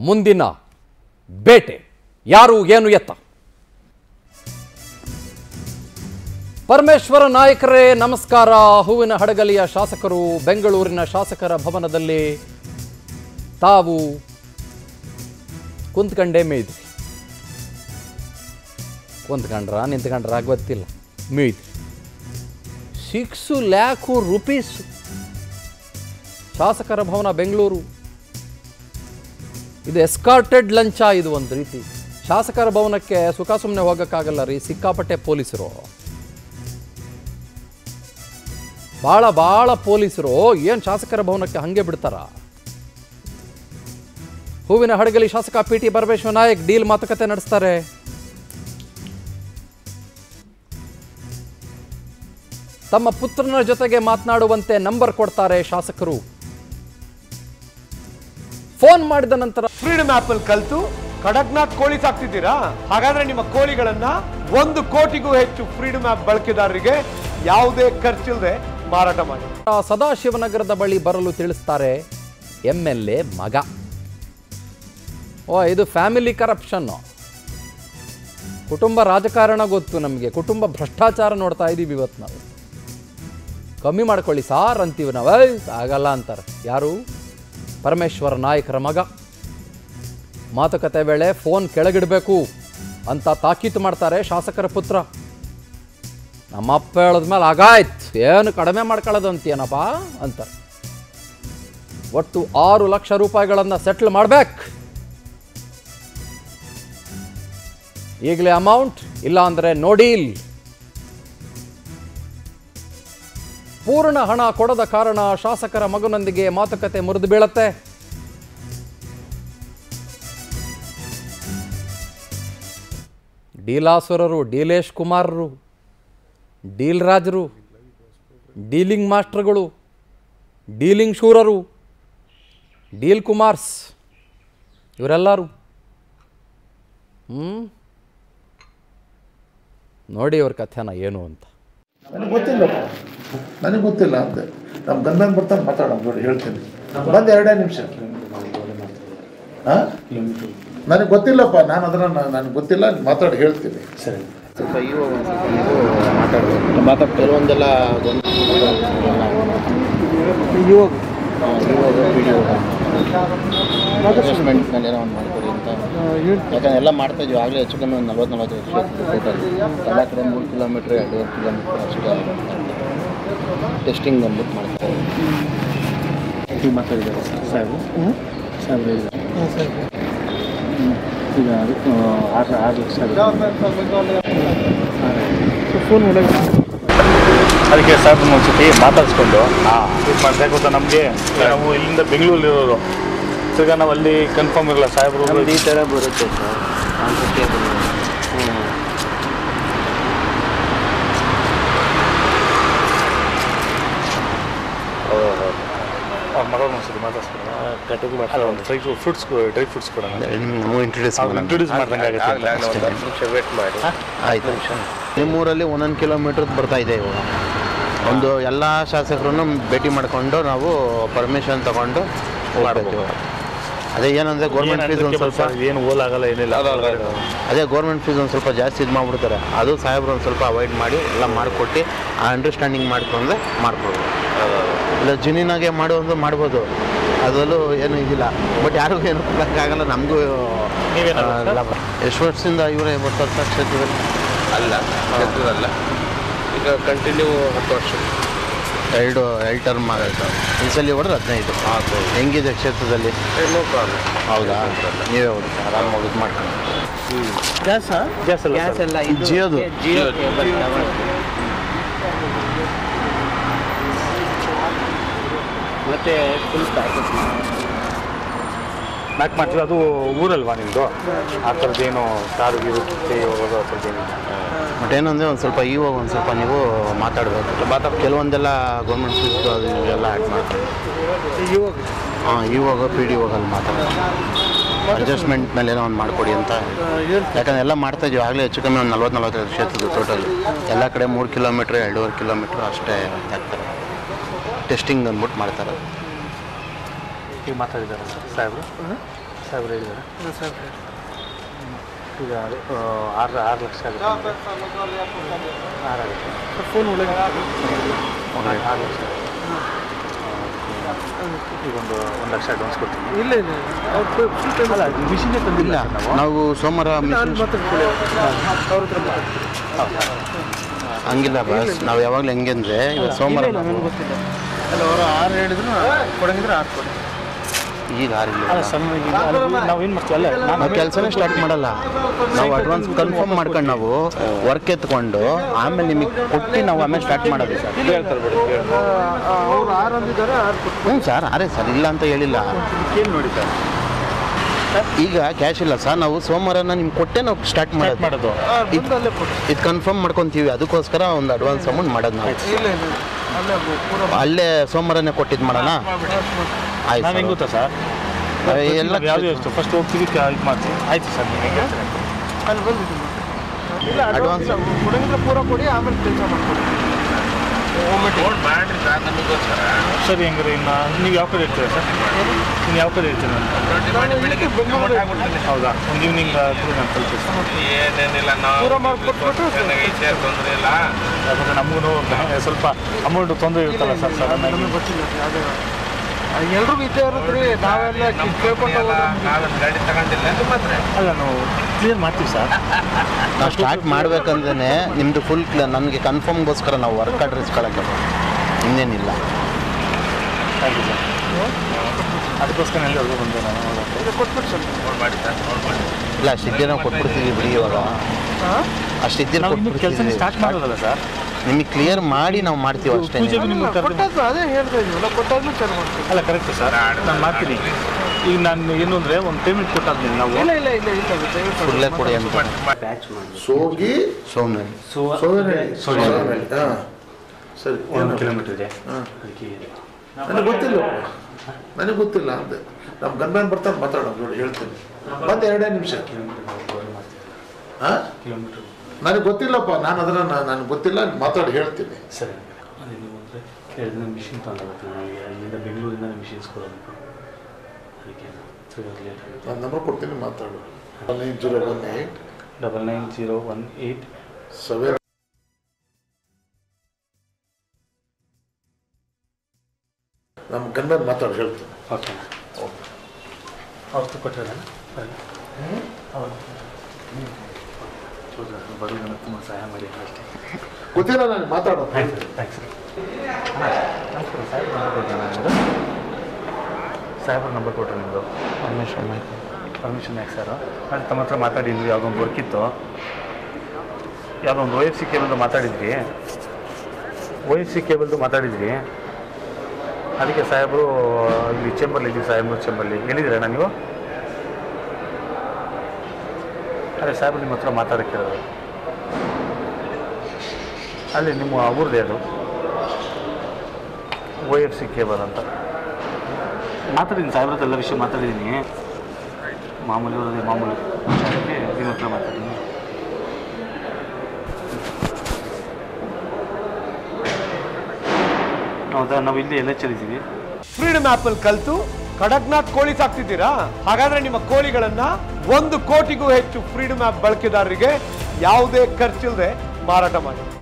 ಮುಂದಿನ ಬೇಟೆ ಯಾರು ಏನು ಎತ್ತ ಪರಮೇಶ್ವರ ನಾಯಕರೇ ನಮಸ್ಕಾರ ಹೂವಿನ ಹಡಗಲಿಯ ಶಾಸಕರು ಬೆಂಗಳೂರಿನ ಶಾಸಕರ ಭವನದಲ್ಲಿ ತಾವು ಕುಂತ್ಕಂಡೇ ಮೇಯ್ದ್ರಿ ಕುಂತ್ಕೊಂಡ್ರ ನಿಂತ್ಕೊಂಡ್ರ ಗೊತ್ತಿಲ್ಲ ಮೇಯ್ದ್ರಿ ಸಿಕ್ಸು ಲ್ಯಾಕು ರುಪೀಸ್ ಶಾಸಕರ ಭವನ ಬೆಂಗಳೂರು ಇದು ಎಸ್ಕಾರ್ಟೆಡ್ ಲಂಚ ಇದು ಒಂದು ರೀತಿ ಶಾಸಕರ ಭವನಕ್ಕೆ ಸುಖ ಸುಮ್ಮನೆ ಹೋಗೋಕ್ಕಾಗಲ್ಲ ರೀ ಸಿಕ್ಕಾಪಟ್ಟೆ ಪೊಲೀಸರು ಭಾಳ ಭಾಳ ಪೊಲೀಸರು ಏನು ಶಾಸಕರ ಭವನಕ್ಕೆ ಹಂಗೆ ಬಿಡ್ತಾರ ಹೂವಿನ ಹಡಗಲಿ ಶಾಸಕ P T Parameshwara Naik deal ಮಾತುಕತೆ ನಡೆಸ್ತಾರೆ ತಮ್ಮ ಪುತ್ರನ ಜೊತೆಗೆ ಮಾತನಾಡುವಂತೆ ನಂಬರ್ ಕೊಡ್ತಾರೆ ಶಾಸಕರು ಫೋನ್ ಮಾಡಿದ ನಂತರ ಫ್ರೀಡಮ್ ಆಪ್ ಅಲ್ಲಿ ಕಲ್ತು ಕಡಕ್ನಾಥ್ ಕೋಳಿ ಸಾಕ್ತಿದ್ದೀರಾ ಹಾಗಾದ್ರೆ ನಿಮ್ಮ ಕೋಳಿಗಳನ್ನ ಒಂದು ಕೋಟಿಗೂ ಹೆಚ್ಚು ಫ್ರೀಡಮ್ ಆಪ್ ಬಳಕೆದಾರರಿಗೆ ಯಾವುದೇ ಖರ್ಚಿಲ್ಲದೆ ಮಾರಾಟ ಮಾಡಿ ಸದಾಶಿವನಗರದ ಬಳಿ ಬರಲು ತಿಳಿಸ್ತಾರೆ ಎಮ್ ಎಲ್ ಎ ಮಗ ಓ ಇದು ಫ್ಯಾಮಿಲಿ ಕರಪ್ಷನ್ನು ಕುಟುಂಬ ರಾಜಕಾರಣ ಗೊತ್ತು ನಮಗೆ ಕುಟುಂಬ ಭ್ರಷ್ಟಾಚಾರ ನೋಡ್ತಾ ಇದ್ದೀವಿ ಇವತ್ತು ನಾವು ಕಮ್ಮಿ ಮಾಡ್ಕೊಳ್ಳಿ ಸಾರ್ ಅಂತೀವಿ ನಾವು ಏಯ್, ಆಗಲ್ಲ ಅಂತಾರೆ ಯಾರು ಪರಮೇಶ್ವರ ನಾಯಕರ ಮಗ ಮಾತುಕತೆ ವೇಳೆ ಫೋನ್ ಕೆಳಗಿಡಬೇಕು ಅಂತ ತಾಕೀತು ಮಾಡ್ತಾರೆ ಶಾಸಕರ ಪುತ್ರ ನಮ್ಮಪ್ಪ ಹೇಳಿದ್ಮೇಲೆ ಆಗಾಯ್ತು ಏನು ಕಡಿಮೆ ಮಾಡ್ಕೊಳ್ಳೋದು ಅಂತೀಯನಪ್ಪ ಅಂತಾರೆ ಒಟ್ಟು ಆರು ಲಕ್ಷ ರೂಪಾಯಿಗಳನ್ನು ಸೆಟ್ಲ್ ಮಾಡ್ಬೇಕು ಈಗಲೇ ಅಮೌಂಟ್ ಇಲ್ಲ ಅಂದರೆ ನೋಡೀಲ್ ಪೂರ್ಣ ಹಣ ಕೊಡದ ಕಾರಣ ಶಾಸಕರ ಮಗನೊಂದಿಗೆ ಮಾತುಕತೆ ಮುರಿದು ಬೀಳತ್ತೆ ಡೀಲಾಸುರರು ಡೀಲೇಶ್ ಕುಮಾರರು ಡೀಲ್ ರಾಜರು ಡೀಲಿಂಗ್ ಮಾಸ್ಟರ್ಗಳು ಡೀಲಿಂಗ್ ಶೂರರು ಡೀಲ್ ಕುಮಾರ್ಸ್ ಇವರೆಲ್ಲರೂ ಹ್ಞೂ ನೋಡಿ ಅವ್ರ ಕಥೆನ ಏನು ಅಂತ ನನಗೆ ಗೊತ್ತಿಲ್ಲಪ್ಪ ನನಗೆ ಗೊತ್ತಿಲ್ಲ ಅಂತೆ ನಮ್ಮ ಗಂಧನ್ ಬರ್ತಾನೆ ಮಾತಾಡೋಣ ನೋಡಿ ಹೇಳ್ತೀನಿ ಬಂದು ಎರಡೇ ನಿಮಿಷ ಹಾಂ ನನಗೆ ಗೊತ್ತಿಲ್ಲಪ್ಪ ನಾನು ಅದನ್ನ ನನಗೆ ಗೊತ್ತಿಲ್ಲ ಮಾತಾಡಿ ಹೇಳ್ತೀನಿ ಸ್ವಲ್ಪ ಇವಾಗ ಒಂದು ಸ್ವಲ್ಪ ನೀವು ಮಾತಾಡಬೇಕು ಮಾತಾಡ್ ಕೆಲವೊಂದೆಲ್ಲ ಇವಾಗ ಇವಾಗ ವಿಡಿಯೋ ಅಡ್ಜಸ್ಟ್ಮೆಂಟ್ನಲ್ಲಿ ಏನೋ ಒಂದು ಮಾಡ್ಕೊಡಿ ಅಂತ ಯಾಕಂದ್ರೆ ಎಲ್ಲ ಮಾಡ್ತಾ ಇದ್ವಿ ಆಗಲೇ ಹೆಚ್ಚು ಕಮ್ಮಿ ಒಂದು ನಲ್ವತ್ತು ನಲ್ವತ್ತು ವರ್ಷ ಟೋಟಲ್ ಎಲ್ಲ ಕಡೆ ಮೂರು ಕಿಲೋಮೀಟ್ರ್ ಎರಡೂವರೆ ಕಿಲೋಮೀಟ್ರ್ ಅಷ್ಟೇ ಟೆಸ್ಟಿಂಗ್ ಅಂದ್ಬಿಟ್ಟು ಮಾಡ್ತಾರೆ ಈಗ ಮಾತಾಡಿದ್ದಾರೆ ಸಾಹೇಬ್ ಸಾಹೇಬ್ ಹೇಳಿದ್ದಾರೆ ಈಗ ಅದಕ್ಕೆ ಆರು ಆರು ಲಕ್ಷ ಫೋನ್ ಒಳಗೆ ಅದಕ್ಕೆ ಸರ್ ಒಂದ್ಸತಿ ಮಾತಾಡಿಸ್ಕೊಂಡು ಇದು ಮಾಡಬೇಕು ಅಂತ ನಮಗೆ ನಾವು ಇಲ್ಲಿಂದ ಬೆಂಗಳೂರಲ್ಲಿ ಇರೋರು ತಿರ್ಗಾ ನಾವು ಅಲ್ಲಿ ಕನ್ಫರ್ಮ್ ಇರಲ್ಲ ಸಾಹೇಬರು ನಮ್ದು ಈ ಥರ ಬರುತ್ತೆ ಸರ್ ಕಾನ್ಸೆಪ್ಟೇ ಹ್ಞೂ ಮಗ ಒಂದ್ಸತಿ ಮಾತಾಡ್ಸ್ಕೊಂಡು ಕಟಿಂಗ್ ಅಲ್ಲ ಒಂದು ಡ್ರೈ ಫ್ರೂಟ್ಸ್ ಡ್ರೈ ಫ್ರೂಟ್ಸ್ ಕೊಡೋಣ ನಮಗೂ ಇಂಟ್ರೊಡ್ಯೂಸ್ ಇಂಟ್ರೊಡ್ಯೂಸ್ ಮಾಡ್ದಂಗೆ ಆಗುತ್ತೆ ಆಯ್ತು ನಿಮ್ಮೂರಲ್ಲಿ ಒಂದೊಂದು ಕಿಲೋಮೀಟರ್ ಬರ್ತಾ ಇದೆ ಇವಾಗ ಒಂದು ಎಲ್ಲ ಶಾಸಕರನ್ನು ಭೇಟಿ ಮಾಡಿಕೊಂಡು ನಾವು ಪರ್ಮಿಷನ್ ತಗೊಂಡು ಹೋಗ್ಬೇಕು ಇವಾಗ. ಅದೇ ಏನಂದ್ರೆ ಗೌರ್ಮೆಂಟ್ ಫೀಸ್ ಒಂದು ಸ್ವಲ್ಪ ಏನು ಓಲಾಗಲ್ಲ ಏನಿಲ್ಲ ಅದೇ ಗೌರ್ಮೆಂಟ್ ಫೀಸ್ ಒಂದು ಸ್ವಲ್ಪ ಜಾಸ್ತಿ ಇದು ಮಾಡಿಬಿಡ್ತಾರೆ ಅದು ಸಾಹೇಬ್ರು ಒಂದು ಸ್ವಲ್ಪ ಅವಾಯ್ಡ್ ಮಾಡಿ ಎಲ್ಲ ಮಾಡಿಕೊಟ್ಟು ಆ ಅಂಡರ್ಸ್ಟ್ಯಾಂಡಿಂಗ್ ಮಾಡ್ಕೊಂಡ್ರೆ ಮಾಡ್ಬೋದು ಇಲ್ಲ ಜುನಿನಾಗೆ ಮಾಡುವಂದು ಮಾಡ್ಬೋದು ಅದರಲ್ಲೂ ಏನು ಇದಿಲ್ಲ ಬಟ್ ಯಾರಿಗೂ ಏನು ಕೊಡೋಕ್ಕಾಗಲ್ಲ ನಮಗೂ ನೀವೇನು ಲಾಭ ಎಷ್ಟು ವರ್ಷದಿಂದ ಇವರೇ ಬರ್ತಾರೆ ಸರ್ ಕ್ಷೇತ್ರದಲ್ಲಿ ಅಲ್ಲ ಕ್ಷೇತ್ರದಲ್ಲ ಈಗ ಕಂಟಿನ್ಯೂ ಹತ್ತು ವರ್ಷ ಎರಡು ಎರಡು ಟರ್ಮ್ ಆಗುತ್ತೆ ಈ ಸಲ ಹೊಡೆದ್ರೆ ಹದಿನೈದು ಹೆಂಗಿದೆ ಕ್ಷೇತ್ರದಲ್ಲಿ ನೋ ಪ್ರಾಬ್ಲಮ್ ಹೌದಾ ನೀವೇ ಹೋಗಿ ಆರಾಮಾಗಿ ಇದು ಮಾಡ್ಕೊಂಡು ಗ್ಯಾಸ್ ಅಲ್ಲ ಗ್ಯಾಸ್ ಎಲ್ಲ ಇದು ಜಿಯೋದು ಜಿಯೋ ಕೇಬಲ್ ಟವರ್ ಮತ್ತೆ ಫುಲ್ ಪ್ಯಾಕೇಜ್ ಮ್ಯಾಕ್ ಮಾಡ್ತೀವಿ ಅದು ಊರಲ್ವಾ ನಿಮ್ಮದು ಆ ಥರದ್ದೇನು ಕಾರು ಗೀರು ಕಿತ್ತೆ ಹೋಗೋದು ಆ ಥರದ್ದೇನು ಬಟ್ ಏನಂದರೆ ಒಂದು ಸ್ವಲ್ಪ ಇವಾಗ ಒಂದು ಸ್ವಲ್ಪ ನೀವು ಮಾತಾಡಬೇಕು ಮಾತಾಡ್ ಕೆಲವೊಂದೆಲ್ಲ ಗೌರ್ಮೆಂಟ್ ಫೀಸ್ ಅದು ಇದೆಲ್ಲ ಆ್ಯಡ್ ಮಾಡ್ತಾರೆ ಇವಾಗ ಹಾಂ ಇವಾಗ ಪಿ ಡಿ ಅಲ್ಲಿ ಮಾತಾಡೋದು ಅಡ್ಜಸ್ಟ್ಮೆಂಟ್ ಮೇಲೆ ಏನೋ ಒಂದು ಮಾಡಿಕೊಡಿ ಅಂತ ಯಾಕಂದ್ರೆ ಎಲ್ಲ ಮಾಡ್ತಾ ಇದೀವಿ ಆಗಲೇ ಹೆಚ್ಚು ಕಮ್ಮಿ ಒಂದು ನಲ್ವತ್ತು ನಲ್ವತ್ತೈದು ಕ್ಷೇತ್ರದ ಟೋಟಲ್ ಎಲ್ಲ ಕಡೆ ಮೂರು ಕಿಲೋಮೀಟ್ರ್ ಎರಡೂವರೆ ಕಿಲೋಮೀಟ್ರ್ ಅಷ್ಟೇ ಆಗ್ತಾರೆ ಟೆಸ್ಟಿಂಗ್ ಅಂದ್ಬಿಟ್ಟು ಮಾಡ್ತಾರೆ ಈಗ ಮಾತಾಡಿದ್ದಾರೆ ಸರ್ ಸಾಹೇಬ್ರು ಸಾಹೇಬ್ರು ಹೇಳಿದ್ದಾರೆ ಈಗ ಅದು, ಆ, ಆರು ಆರು ಲಕ್ಷ ಆಗುತ್ತೆ ಆರು ಆಗುತ್ತೆ ಫೋನ್ ಒಳಗೆ ಒಂದು ಆರು ಲಕ್ಷ ಈಗ ಒಂದು ಒಂದು ಲಕ್ಷ ಅಡ್ವಾನ್ಸ್ ಕೊಡ್ತೀನಿ ಇಲ್ಲ ಇಲ್ಲ ಅವ್ರು ಫುಲ್ ಟೈಮ್ ಅಲ್ಲ ಮಿಷಿನೇ ತಂದಿಲ್ಲ ನಾವು ನಾವು ಸೋಮವಾರ ಮಿಷನ್ ಅವ್ರ ಹತ್ರ ಮಾತಾಡ್ತೀನಿ. ಹಂಗಿಲ್ಲ ಬಾಸ್ ನಾವು ಯಾವಾಗಲೂ ಹೆಂಗೆ ಅಂದರೆ ಇವತ್ತು ಸೋಮವಾರ ಇಲ್ಲ, ನನಗೆ ಗೊತ್ತಿಲ್ಲ ಅಲ್ಲ ಅವರು ಆರು ಹೇಳಿದ್ರು ಕೊಡಂಗಿದ್ರೆ ಆರು ಕೊಡಿ ಈಗ ಆರಿಲ್ಲ ಅಲ್ಲ ಸಣ್ಣ ಈಗ ಅಲ್ಲಿ ನಾವು ಏನು ಮಾಡ್ತೀವಿ ಅಲ್ಲ ನಾನು ನಾವು ಕೆಲಸನೇ ಸ್ಟಾರ್ಟ್ ಮಾಡಲ್ಲ ನಾವು ಅಡ್ವಾನ್ಸ್ ಕನ್ಫರ್ಮ್ ಮಾಡ್ಕೊಂಡು ನಾವು ವರ್ಕ್ ಎತ್ಕೊಂಡು ಆಮೇಲೆ ನಿಮಗೆ ಕೊಟ್ಟು ನಾವು ಆಮೇಲೆ ಸ್ಟಾರ್ಟ್ ಮಾಡೋದು ಸರ್ ಅವ್ರು ಆರು ಅಂದಿದ್ದಾರೆ ಆರು ಕೊಟ್ಟು ಹ್ಞೂ ಸರ್ ಅರೆ ಸರ್ ಇಲ್ಲ ಅಂತ ಹೇಳಿಲ್ಲ ಕೇಳಿ ನೋಡಿ ಸರ್ ಈಗ ಕ್ಯಾಶ್ ಇಲ್ಲ ಸರ್ ನಾವು ಸೋಮವಾರನ ನಿಮ್ಗೆ ಕೊಟ್ಟೆ ನಾವು ಸ್ಟಾರ್ಟ್ ಮಾಡೋದು ಮಾಡೋದು ಇದು ಅಲ್ಲೇ ಕೊಡಿ ಇದು ಕನ್ಫರ್ಮ್ ಮಾಡ್ಕೊತೀವಿ ಅದಕ್ಕೋಸ್ಕರ ಒಂದು ಅಡ್ವಾನ್ಸ್ ಅಮೌಂಟ್ ಮಾಡೋದು ನಾವು ಇಲ್ಲ ಇಲ್ಲ ಅಲ್ಲೇ ಪೂರ ಅಲ್ಲೇ ಸೋಮವಾರನೇ ಕೊಟ್ಟಿದ್ದು ಮಾಡೋಣ ಆಯ್ತು ನಾವು ಹೆಂಗೆ ಸರ್. ಗೊತ್ತಾ ಸರ್ ಎಲ್ಲ ಯಾವುದು ಎಷ್ಟು ಫಸ್ಟ್ ಹೋಗ್ತೀವಿ ಕ- ಇದು ಮಾಡ್ತೀವಿ ಆಯ್ತು ಸರ್ ನೀವು ಹೆಂಗೆ ಹೇಳ್ತೀರಿ ಅಲ್ಲಿ ಬಂದಿದ್ದೀನಿ ಇಲ್ಲ Advance. ಅಡ್ವಾನ್ಸ್ ಕೊಡಂಗಿದ್ರೆ ಪೂರ ಕೊಡಿ ಆಮೇಲೆ ಕೆಲಸ ಮಾಡ್ಕೊಡಿ ಫೋನ್ ಮಾಡ್ರಿ ಸರ್ ನಮಗೋಸ್ಕರ ಸರಿ ಹೆಂಗ್ರಿ ಇನ್ನು ನೀವು ಯಾವ ಕಡೆ ಇರ್ತೀರಾ ಸರ್ ನೀವು ಯಾವ ಕಡೆ ಇರ್ತೀರ ರೊಟ್ಟಿ ಮಾಡಿ ಬೆಳಿಗ್ಗೆ ಬೆಂಗಳೂರು ಹೌದಾ ಒಂದು ಈವ್ನಿಂಗ್ ಥ್ರೂ ನಾನು ಕಳ್ತೀವಿ ಸರ್ ಏನೇನಿಲ್ಲ ನಾವು ಪೂರ ಮಾಡ್ಕೊಟ್ಬಿಟ್ಟು ಚೆನ್ನಾಗಿ ಈಚೆ ತೊಂದರೆ ಇಲ್ಲ ಯಾಕಂದರೆ ನಮಗೂ ಸ್ವಲ್ಪ ಅಮೌಂಟ್ ತೊಂದರೆ ಇರುತ್ತಲ್ಲ ಸರ್ ಸರ್ ನಮಗೆ ಗೊತ್ತಿಲ್ಲ ಯಾವುದೇ ಎಲ್ರಿಗೂ ಇದ್ದೇ ಇರುತ್ತೆ ರೀ ನಾವೆಲ್ಲ ಕೇಳ್ಕೊಂಡು ಹೋಗೋದು ನಾವೇನು ಗಾಡಿ ತಗೊಂಡಿಲ್ಲ ನಿಮ್ಮ ಹತ್ರ ಅಲ್ಲ ನಾವು ಕ್ಲಿಯರ್ ಮಾಡ್ತೀವಿ ಸರ್ ನಾವು ಸ್ಟಾರ್ಟ್ ಮಾಡ್ಬೇಕಂದ್ರೆ ನಿಮ್ಮದು ಫುಲ್ ನನಗೆ ಕನ್ಫರ್ಮ್ಗೋಸ್ಕರ ನಾವು ವರ್ಕ್ ಆರ್ಡರ್ ಇಸ್ಕೊಳಕ್ಕೆ ಇನ್ನೇನಿಲ್ಲ ಥ್ಯಾಂಕ್ ಯು ಸರ್ ಅದಕ್ಕೋಸ್ಕರ ಎಲ್ಲರಿಗೂ ಬಂದೆ ನಾನು ನೋಡೋಕ್ಕೆ ಇದು ಕೊಟ್ಬಿಟ್ಟು ಸ್ವಲ್ಪ ಫೋನ್ ಮಾಡಿ ಸರ್ ಫೋನ್ ಮಾಡಿ ಇಲ್ಲ ಅಷ್ಟಿದ್ದೇ ನಾವು ಕೊಟ್ಬಿಡ್ತೀವಿ ಬಿಡಿ ಇವಾಗ ಹಾಂ ಅಷ್ಟಿದ್ದೇ ನಾವು ಇನ್ನೂ ಕೆಲಸ ಕೊಟ್ಬಿಡ್ತೀವಿ ಸ್ಟಾರ್ಟ್ ಮಾಡೋದಲ್ಲ ಸರ್ ನಿಮಗೆ ಕ್ಲಿಯರ್ ಮಾಡಿ ನಾವು ಮಾಡ್ತೀವಿ ಅಷ್ಟೇ ಪೂಜೆಗೆ ನಿಮ್ಗೆ ಕರೆದು ಕೊಟ್ಟದ್ದು ಅದೇ ಹೇಳ್ತಾ ಇದೀವಲ್ಲ ಕೊಟ್ಟಾದ್ಮೇಲೆ ಚಾಲು ಮಾಡ್ತೀವಿ ಅಲ್ಲ ಕರೆಕ್ಟ್ ಸರ್ ನಾನು ಮಾಡ್ತೀನಿ ಈಗ ನಾನು ಏನು ಅಂದರೆ ಒಂದು ಪೇಮೆಂಟ್ ಕೊಟ್ಟಾದ್ಮೇಲೆ ನಾವು ಇಲ್ಲ ಇಲ್ಲ ಇಲ್ಲ ಇಲ್ಲ ದಯವಿಟ್ಟು ಫುಲ್ಲೇ ಕೊಡಿ ಅಂತ ಸೋಗಿ ಸೋಮನಹಳ್ಳಿ ಸೋದನಹಳ್ಳಿ ಸೋದನಹಳ್ಳಿ ಹಾಂ ಸರಿ ಒಂದು ಕಿಲೋಮೀಟರ್ ಇದೆ ಹಾಂ ಅದಕ್ಕೆ ನನಗೆ ಗೊತ್ತಿಲ್ಲ ನನಗೆ ಗೊತ್ತಿಲ್ಲ ಅಂದೆ ನಮ್ಮ ಗನ್ಮ್ಯಾನ್ ಬರ್ತಾನೆ ಮಾತಾಡೋದು ನೋಡಿ ಹೇಳ್ತೀನಿ ಬಂದು ಎರಡೇ ನಿಮಿಷ ಹಾಂ ಕಿಲೋಮೀಟರ್ ನನಗೆ ಗೊತ್ತಿಲ್ಲಪ್ಪ ನಾನು ಅದನ್ನ ನನಗೆ ಗೊತ್ತಿಲ್ಲ ಮಾತಾಡಿ ಹೇಳ್ತೀನಿ ಸರಿ ಅದೇ ನೀವು ಅಂದರೆ ಹೇಳಿದ್ರೆ ಮಿಷಿನ್ ತಂದಾಗುತ್ತೆ ನನಗೆ ಅಲ್ಲಿಂದ ಬೆಂಗಳೂರಿಂದ ಮಿಷಿನ್ ಇಸ್ಕೊಳ್ಳೋದು ಅದಕ್ಕೆ ಸರಿ ಲೇಟ್ ಆಗುತ್ತೆ ನಾನು ನಂಬರ್ ಕೊಡ್ತೀನಿ ಮಾತಾಡು nine zero one eight double nine zero one eight seven ನಮ್ಮ ಗನ್ಮ್ಯಾನ್ ಮಾತಾಡಿ ಹೇಳ್ತೀನಿ ಓಕೆ ಅವ್ರು ಕೊಟ್ಟಿರೋಣ ಹೌದು ಬರೋದು ನನಗೆ ತುಂಬ ಸಹಾಯ ಮಾಡಿ ಅಷ್ಟೇ ಗೊತ್ತಿಲ್ಲ ನನಗೆ ಮಾತಾಡೋದು ಥ್ಯಾಂಕ್ಸ್ ಥ್ಯಾಂಕ್ಸ್ ನಮಸ್ಕಾರ ಸಾಹೇಬ್ರ ನಂಬರ್ ಕೊಟ್ಟರೆ ನಿಮ್ಮದು ಸಾಹೇಬ್ರ ನಂಬರ್ ಕೊಟ್ಟರೆ ನಿಮ್ಮದು ಪರ್ಮಿಷನ್ ಪರ್ಮಿಷನ್ ಯಾಕೆ ಸರ್ ನಾನು ತಮ್ಮ ಹತ್ರ ಮಾತಾಡಿದ್ವಿ ಯಾವುದೋ ಒಂದು ವರ್ಕ್ ಇತ್ತು ಯಾವುದೋ ಒಂದು ಒ ಎಫ್ ಸಿ ಕೇಬಲ್ದು ಮಾತಾಡಿದ್ವಿ ಒ ಎಫ್ ಸಿ ಕೇಬಲ್ದು ಮಾತಾಡಿದ್ವಿ ಅದಕ್ಕೆ ಸಾಹೇಬರು ಇಲ್ಲಿ ಚೇಂಬರ್ಲಿ ಇದ್ದೀವಿ ಸಾಹೇಬ್ರ ಚೇಂಬರ್ಲಿ ಹೇಳಿದ್ದೀರಾ ನೀವು ಅದೇ ಸಾಹೇಬ್ರು ನಿಮ್ಮ ಹತ್ರ ಮಾತಾಡೋಕ್ಕಿರೋದು ಅಲ್ಲಿ ನಿಮ್ಮ ಊರದೇ ಅದು ಒ ಎಫ್ ಸಿ ಕೇಬಲ್ ಅಂತ ಮಾತಾಡಿದ್ದೀನಿ ಸಾಹೇಬ್ರ ಹತ್ರ ಎಲ್ಲ ವಿಷಯ ಮಾತಾಡಿದ್ದೀನಿ ಮಾಮೂಲಿ ಅದೇ ಮಾಮೂಲಿ ಅದಕ್ಕೆ ನಿಮ್ಮ ಹತ್ರ ಮಾತಾಡಿದ್ದೀನಿ ಹೌದಾ ನಾವು ಇಲ್ಲಿ ಎಲ್ಲ ಚಲಿದ್ದೀವಿ ಫ್ರೀಡಮ್ ಆಪ್ ಅಲ್ಲಿ ಕಲ್ತು ಕಡಕ್ನಾಥ್ ಕೋಳಿ ಸಾಕ್ತಿದ್ದೀರಾ ಹಾಗಾದ್ರೆ ನಿಮ್ಮ ಕೋಳಿಗಳನ್ನ ಒಂದು ಕೋಟಿಗೂ ಹೆಚ್ಚು ಫ್ರೀಡಮ್ ಆಪ್ ಬಳಕೆದಾರರಿಗೆ ಯಾವುದೇ ಖರ್ಚಿಲ್ಲದೆ ಮಾರಾಟ ಮಾಡಿ